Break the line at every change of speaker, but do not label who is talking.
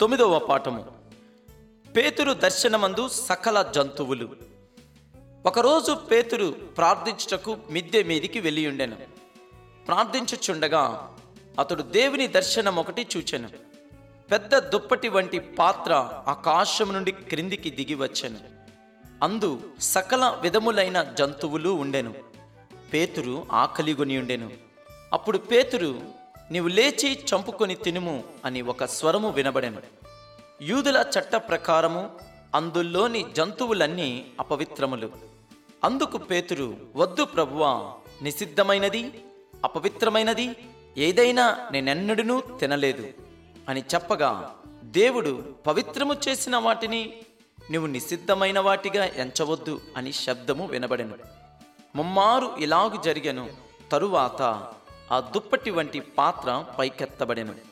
తొమ్మిదవ పాఠము పేతురు దర్శనమందు సకల జంతువులు ఒకరోజు పేతురు ప్రార్థించుటకు మిద్దె మీదికి వెళ్ళి ఉండెను ప్రార్థించుచుండగా అతడు దేవుని దర్శనం ఒకటి చూచెను పెద్ద దుప్పటి వంటి పాత్ర ఆకాశం నుండి క్రిందికి దిగి వచ్చెను అందు సకల విధములైన జంతువులు ఉండెను పేతురు ఆకలిగొని ఉండెను అప్పుడు పేతురు నీవు లేచి చంపుకొని తినుము అని ఒక స్వరము వినబడెను యూదుల చట్ట ప్రకారము అందులోని జంతువులన్నీ అపవిత్రములు అందుకు పేతురు వద్దు ప్రభువా నిషిద్ధమైనది అపవిత్రమైనది ఏదైనా నేనెన్నడూ తినలేదు అని చెప్పగా దేవుడు పవిత్రము చేసిన వాటిని నువ్వు నిషిద్ధమైన వాటిగా ఎంచవద్దు అని శబ్దము వినబడెను ముమ్మారు ఇలాగు జరిగెను తరువాత ఆ దుప్పటి వంటి పాత్ర పైకెత్తబడెను